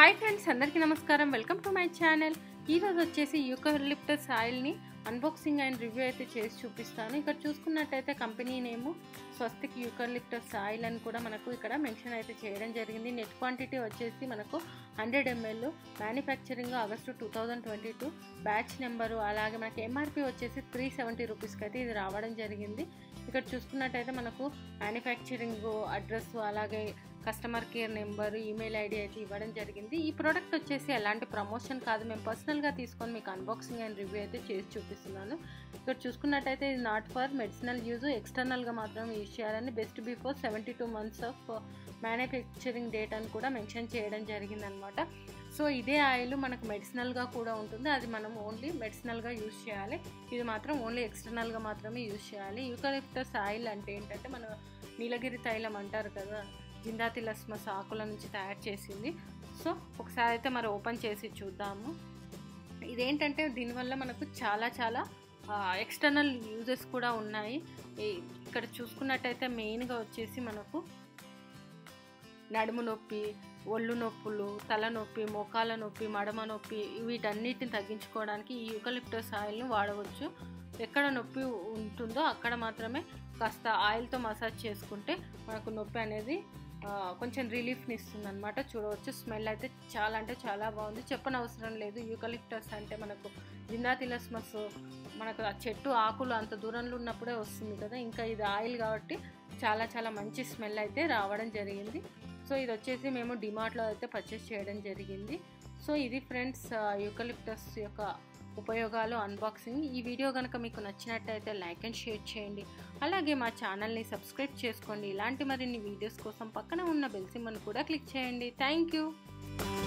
hi friends అందరికీ నమస్కారం welcome to my channel ఈరోజు వచ్చేసి యూకలిప్టస్ ఆయిల్ని అన్బాక్సింగ్ అండ్ రివ్యూ అయితే చేసి చూపిస్తాను ఇక్కడ చూసుకున్నట్టయితే company name Swastik eucalyptus oil అని కూడా మనకు ఇక్కడ మెన్షన్ అయితే చేయడం జరిగింది నెట్ క్వాంటిటీ వచ్చేసి మనకు hundred ML manufacturing August two thousand twenty two batch number అలాగే మనకి ఎంఆర్పి వచ్చేసి త్రీ సెవెంటీ రూపీస్కి అయితే ఇది రావడం జరిగింది ఇక్కడ చూసుకున్నట్టయితే మనకు మ్యానుఫ్యాక్చరింగ్ అడ్రస్ అలాగే customer care number email ID అయితే ఇవ్వడం జరిగింది ఈ ప్రోడక్ట్ వచ్చేసి ఎలాంటి ప్రమోషన్ కాదు మేము పర్సనల్గా తీసుకొని మీకు అన్బాక్సింగ్ అండ్ రివ్యూ అయితే చేసి చూపిస్తున్నాను ఇక్కడ చూసుకున్నట్టయితే ఇది నాట్ ఫర్ మెడిసినల్ యూజ్ ఎక్స్టర్నల్గా మాత్రం యూజ్ చేయాలని best before seventy two months of manufacturing date అని కూడా మెన్షన్ చేయడం జరిగిందనమాట సో ఇదే ఆయిల్ మనకు మెడిసినల్గా కూడా ఉంటుంది అది మనం ఓన్లీ మెడిసినల్గా యూజ్ చేయాలి ఇది మాత్రం ఓన్లీ ఎక్స్టర్నల్గా మాత్రమే యూజ్ చేయాలి యూకలిప్టస్ ఆయిల్ అంటే ఏంటంటే మన నీలగిరి తైలం అంటారు కదా జిందాతి లస్మస్ ఆకుల నుంచి తయారు చేసింది సో ఒకసారి అయితే మరి ఓపెన్ చేసి చూద్దాము ఇదేంటంటే దీనివల్ల మనకు చాలా చాలా ఎక్స్టర్నల్ యూజెస్ కూడా ఉన్నాయి ఇక్కడ చూసుకున్నట్టయితే మెయిన్గా వచ్చేసి మనకు నడుము నొప్పి ఒళ్ళు నొప్పులు తలనొప్పి మోకాల నొప్పి మడమ నొప్పి వీటన్నిటిని తగ్గించుకోవడానికి ఈ యూకలిప్టస్ ఆయిల్ని వాడవచ్చు ఎక్కడ నొప్పి ఉంటుందో అక్కడ మాత్రమే కాస్త ఆయిల్తో మసాజ్ చేసుకుంటే మనకు నొప్పి అనేది కొంచెం రిలీఫ్ని ఇస్తుంది అనమాట చూడవచ్చు స్మెల్ అయితే చాలా అంటే చాలా బాగుంది చెప్పనవసరం లేదు యూకలిప్టస్ అంటే మనకు జిందాతిలస్మస్ మనకు ఆ చెట్టు ఆకులు అంత దూరంలో ఉన్నప్పుడే వస్తుంది కదా ఇంకా ఇది ఆయిల్ కాబట్టి చాలా చాలా మంచి స్మెల్ అయితే రావడం జరిగింది సో ఇది వచ్చేసి మేము డిమార్ట్లో అయితే పర్చేస్ చేయడం జరిగింది సో ఇది ఫ్రెండ్స్ యూకలిప్టస్ యొక్క ఉపయోగాలు అన్బాక్సింగ్ ఈ వీడియో కనుక మీకు నచ్చినట్టయితే లైక్ అండ్ షేర్ చేయండి అలాగే మా ఛానల్ని సబ్స్క్రైబ్ చేసుకోండి ఇలాంటి మరిన్ని వీడియోస్ కోసం పక్కన ఉన్న బెల్ సింబల్ కూడా క్లిక్ చేయండి థ్యాంక్ యూ